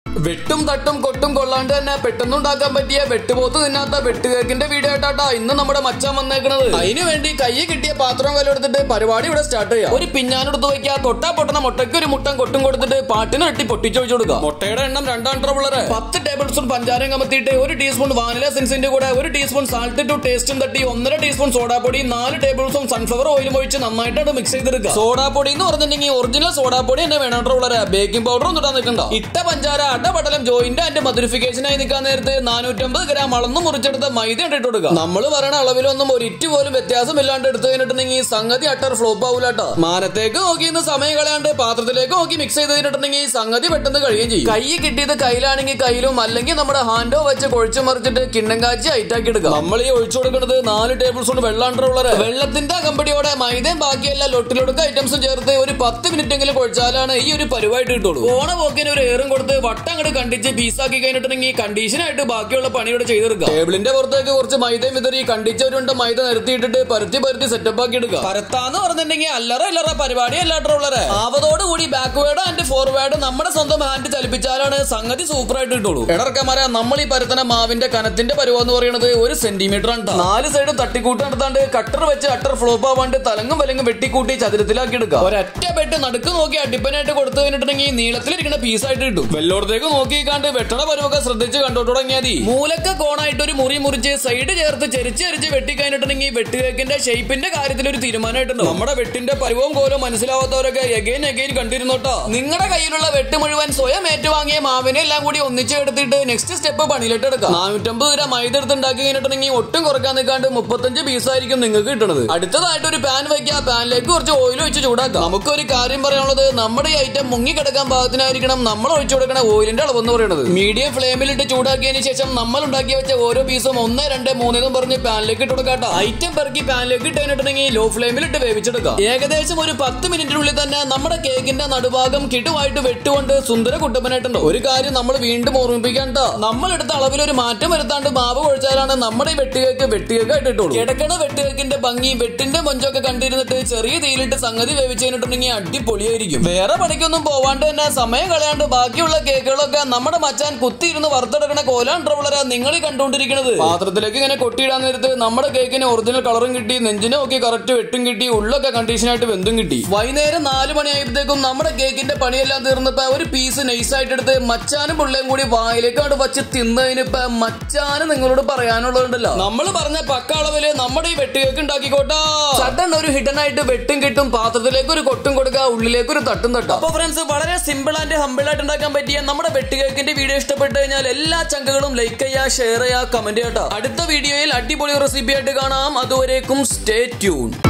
വെട്ടും തട്ടും കൊട്ടും കൊള്ളാണ്ട് തന്നെ പെട്ടെന്നുണ്ടാക്കാൻ പറ്റിയ വെട്ടുപോത്ത് തിന്നാത്ത വെട്ടുകേക്കിന്റെ വീഡിയോ ആയിട്ടാട്ടാ ഇന്ന് നമ്മുടെ മച്ചാൻ വന്നേക്കണത് അതിനു വേണ്ടി കൈ കിട്ടിയ പാത്രം കല്ലെടുത്തിട്ട് പരിപാടി ഇവിടെ സ്റ്റാർട്ട് ചെയ്യാം ഒരു പിഞ്ഞാനെടുത്ത് വയ്ക്കുക തൊട്ടാ പൊട്ടണ മുട്ടയ്ക്ക് ഒരു മുട്ടം കൊട്ടും കൊടുത്തിട്ട് പാട്ടിന് വെട്ടി പൊട്ടിച്ചൊഴിച്ചു കൊടുക്കുക മുട്ടയുടെ എണ്ണം രണ്ടാം ട്രബിളറ് പത്ത് ടേബിൾ സ്പൂൺ പഞ്ചാരം കമത്തിയിട്ട് ഒരു ടീസ്പൂൺ വാനില സെൻസിന്റെ കൂടെ ഒരു ടീസ്പൂൺ സാൾട്ട് ടു ടേസ്റ്റും തട്ടി ഒന്നര ടീസ്പൂൺ സോഡാപ്പൊടി നാല് ടേബിൾ സ്പൂൺ സൺഫ്ലവർ ഓയിലും ഒഴിച്ച് നന്നായിട്ട് മിക്സ് ചെയ്തെടുക്കുക സോഡാപ്പൊടി എന്ന് പറഞ്ഞിട്ടുണ്ടെങ്കിൽ ഒറിജിനൽ സോഡാപ്പൊടി തന്നെ വേണം ട്രബിളറ് ബേക്കിംഗ് പൗഡർ ഒന്നും ഇടാൻ നിൽക്കണ്ട ഇട്ട പഞ്ചാര അടപടലം ജോയിന്റ് ആൻഡ് മധുരിഫിക്കേഷനായി നിൽക്കാൻ നേരത്ത് നാനൂറ്റമ്പത് ഗ്രാം അളന്ന് മുറിച്ചെടുത്ത മൈദ ഇട്ടിട്ട് കൊടുക്കുക നമ്മൾ പറയണ അളവിലൊന്നും ഒരു ഇറ്റ് പോലും വ്യത്യാസമില്ലാണ്ട് എടുത്തു കഴിഞ്ഞിട്ടുണ്ടെങ്കിൽ സംഗതി അട്ടർ ഫ്ലോപ്പ് ആവൂലാട്ടോ മാനത്തേക്ക് നോക്കി ഇന്ന് സമയം കളയാണ്ട് പാത്രത്തിലേക്ക് നോക്കി മിക്സ് ചെയ്ത് കഴിഞ്ഞിട്ടുണ്ടെങ്കിൽ സംഗതി പെട്ടെന്ന് കഴിയുകയും ചെയ്യും കൈ കിട്ടിയത് കയ്യിലാണെങ്കിൽ കയ്യിലും അല്ലെങ്കിൽ നമ്മുടെ ഹാൻഡോ വെച്ച് കുഴച്ചു മറിച്ചിട്ട് കിണ്ണം കാച്ചി ഐറ്റാക്കി എടുക്കുക നമ്മൾ ഈ ഒഴിച്ചു കൊടുക്കുന്നത് നാല് ടേബിൾ സ്പൂൺ വെള്ളം ഉള്ളത് വെള്ളത്തിന്റെ അകമ്പടിയോടെ മൈദയും ബാക്കിയെല്ലാം ലൊട്ടിലൊടുക്ക ഐറ്റംസും ചേർത്ത് ഒരു പത്ത് മിനിറ്റ് എങ്കിലും കുഴച്ചാലാണ് ഈ ഒരു പരിവായിട്ട് കിട്ടുള്ളൂ ഓണ പോക്കിന് ഒരു ഏറും കൊടുത്ത് വട്ടം അങ്ങോട്ട് കണ്ടിച്ച് പീസാക്കി കഴിഞ്ഞിട്ടുണ്ടെങ്കിൽ കണ്ടീഷനായിട്ട് ബാക്കിയുള്ള പണി ഇവിടെ ചെയ്തെടുക്കുക ടേബിളിന്റെ പുറത്തേക്ക് കുറച്ച് മൈദയും വിതറി കണ്ടിച്ചവരുണ്ട് മൈദ നിരത്തിയിട്ടിട്ട് പരുത്തി പരുത്തി സെറ്റപ്പ് ആക്കി എടുക്കുക പരത്താന്ന് പറഞ്ഞിട്ടുണ്ടെങ്കിൽ അല്ലറ അല്ലറ പരിപാടി അല്ലാട്ടുള്ളവരെ ആവതോടുകൂടി ബാക്ക്വേർഡ് ആൻഡ് ഫോർവേഡ് നമ്മുടെ സ്വന്തം ഹാൻഡ് ചലിപ്പിച്ചാലാണ് സംഗതി സൂപ്പർ ആയിട്ട് കിട്ടുള്ളൂ എടർക്കമാരെ നമ്മൾ ഈ പരത്തന മാവിന്റെ കനത്തിന്റെ പരുവം എന്ന് പറയുന്നത് ഒരു സെന്റിമീറ്റർ ആണ് ട്ടോ. നാല് സൈഡും തട്ടിക്കൂട്ട് നടത്താണ്ട് കട്ടർ വെച്ച് അട്ടർ ഫ്ലോപ്പ് ആവാണ്ട് തലങ്ങും വലങ്ങും വെട്ടിക്കൂട്ടി ചതുരത്തിലാക്കി എടുക്കുക ഒരൊറ്റ ബെഡ് നടുക്ക് നോക്കി അടിപ്പനായിട്ട് കൊടുത്തു കഴിഞ്ഞിട്ടുണ്ടെങ്കിൽ നീളത്തിലിരിക്കുന്ന പീസായിട്ട് കിട്ടും വെല്ലോടത്തേക്ക് നോക്കിക്കാണ്ട് വെട്ടണ പരുവൊക്കെ ശ്രദ്ധിച്ച് കണ്ടു തുടങ്ങിയാൽ മതി മൂലക്ക കോണായിട്ട് ഒരു മുറി മുറിച്ച് സൈഡ് ചേർത്ത് ചെരിച്ച് ചെരിച്ച് വെട്ടി കഴിഞ്ഞിട്ടുണ്ടെങ്കിൽ വെട്ടുകേക്കിന്റെ ഷേപ്പിന്റെ കാര്യത്തിൽ ഒരു തീരുമാനമായിട്ടുണ്ട് നമ്മുടെ വെട്ടിന്റെ പരുവവും കോലവും മനസ്സിലാവാത്തവരൊക്കെ എഗൈൻ എഗൈൻ കണ്ടിരുന്നോട്ടോ നിങ്ങളുടെ കയ്യിലുള്ള വെട്ട് മുഴുവൻ സ്വയം ഏറ്റുവാങ്ങിയ മാവിനെ എല്ലാം കൂടി ഒന്നിച്ച് എടുത്തിട്ട് നെക്സ്റ്റ് സ്റ്റെപ്പ് പണിയിലിട്ട് എടുക്കാം നാനൂറ്റമ്പത് ഗ്രാം മൈദ എടുത്ത് ഉണ്ടാക്കി കഴിഞ്ഞിട്ടുണ്ടെങ്കിൽ ഒട്ടും കുറക്കാൻ നിൽക്കാണ്ട് മുപ്പത്തഞ്ച് പീസായിരിക്കും നിങ്ങൾക്ക് കിട്ടുന്നത് അടുത്തതായിട്ട് ഒരു പാൻ വയ്ക്കുക പാനിലേക്ക് കുറച്ച് ഓയിൽ ഒഴിച്ച് ചൂടാക്കാം നമുക്കൊരു കാര്യം പറയാനുള്ളത് നമ്മുടെ ഈ ഐറ്റം മുങ്ങിക്കിടക്കാൻ പാകത്തിനായിരിക്കണം നമ്മൾ ഒഴിച്ചു കൊടുക്കുന്ന ഓയിലിന്റെ അളവ് എന്ന് പറയുന്നത് മീഡിയം ഫ്ലെയിമിലിട്ട് ചൂടാക്കിയതിന് ശേഷം നമ്മൾ ഉണ്ടാക്കി വെച്ച ഓരോ പീസും ഒന്ന് രണ്ട് മൂന്നെന്നും പറഞ്ഞ് പാനിലേക്ക് ഇട്ട് കൊടുക്കാട്ടോ ഐറ്റം പെറുക്കി പാനിലേക്ക് ഇട്ട് കഴിഞ്ഞിട്ടുണ്ടെങ്കിൽ ലോ ഫ്ലെയിമിലിട്ട് വേവിച്ചെടുക്കാം ഏകദേശം ഒരു പത്ത് മിനിറ്റിനുള്ളിൽ തന്നെ നമ്മുടെ കേക്കിന്റെ നടുഭാഗം കിടുവായിട്ട് വെട്ടുകൊണ്ട് സുന്ദര കുട്ടപ്പനായിട്ടുണ്ട് ഒരു കാര്യം നമ്മൾ വീണ്ടും ഓർമ്മിപ്പിക്കണ്ട നമ്മൾ എടുത്ത അളവിൽ ഒരു മാറ്റം വരുത്താണ്ട് മാവ് കുഴച്ചാലാണ് നമ്മുടെ ഈ വെട്ടുകേക്ക് വെട്ടുകേക്കായിട്ട് ഇട്ടുള്ളൂ കിടക്കണ വെട്ടുകേക്കിന്റെ ഭംഗി വെട്ടിന്റെ മൊഞ്ചൊക്കെ കണ്ടിരുന്നിട്ട് ചെറിയ തീയിലിട്ട് സംഗതി വേവിച്ച് കഴിഞ്ഞിട്ടുണ്ടെങ്കിൽ അടിപൊളിയായിരിക്കും വേറെ പണിക്കൊന്നും പോവാണ്ട് തന്നെ സമയം കളയാണ്ട് ബാക്കിയുള്ള കേക്കുകളൊക്കെ നമ്മുടെ മച്ചാൻ കുത്തിയിരുന്ന് വറുത്തെടുക്കണ കോലാൻ ട്രവളരാ നിങ്ങൾ ഈ കണ്ടുകൊണ്ടിരിക്കുന്നത് പാത്രത്തിലേക്ക് ഇങ്ങനെ കൊട്ടിയിടാൻ നേരത്ത് നമ്മുടെ കേക്കിന് ഒറിജിനൽ കളറും കിട്ടി നെഞ്ചിനെ നോക്കി കറക്റ്റ് വെട്ടും കിട്ടി ഉള്ളൊക്കെ കണ്ടീഷനായിട്ട് വെന്തും കിട്ടി വൈകുന്നേരം നാല് മണിയായപ്പോഴത്തേക്കും നമ്മുടെ കേക്കിന്റെ പണിയെല്ലാം തീർന്നപ്പോ ഒരു പീസ് നൈസായിട്ട് എടുത്ത് മച്ചാനും പിള്ളയും കൂടി വായിലേക്കാണ് വച്ച് തിന്നതിനിപ്പോ മച്ചാന് നിങ്ങളോട് പറയാനുള്ളതുണ്ടല്ലോ നമ്മൾ പറഞ്ഞ പക്ക അളവില് നമ്മുടെ ഈ വെട്ടുകേക്ക് ഉണ്ടാക്കിക്കോട്ടാ സഡൻ ഒരു ഹിഡൻ ആയിട്ട് വെട്ടും കിട്ടും പാത്രത്തിലേക്ക് ഒരു കൊട്ടും കൊടുക്കുക ഉള്ളിലേക്ക് ഒരു തട്ടും തട്ടാം അപ്പൊ ഫ്രണ്ട്സ് വളരെ സിമ്പിൾ ആൻഡ് ഹമ്പിൾ ആയിട്ട് ഉണ്ടാക്കാൻ പറ്റിയ നമ്മുടെ വെട്ടുകേക്കിന്റെ വീഡിയോ ഇഷ്ടപ്പെട്ട് കഴിഞ്ഞാൽ എല്ലാ ചങ്കുകളും ലൈക്ക് ചെയ്യുക ഷെയർ ചെയ്യുക കമന്റ് ചെയ്യട്ടോ അടുത്ത വീഡിയോയിൽ അടിപൊളി റെസിപ്പി ആയിട്ട് കാണാം അതുവരേക്കും സ്റ്റേ ട്യൂൺ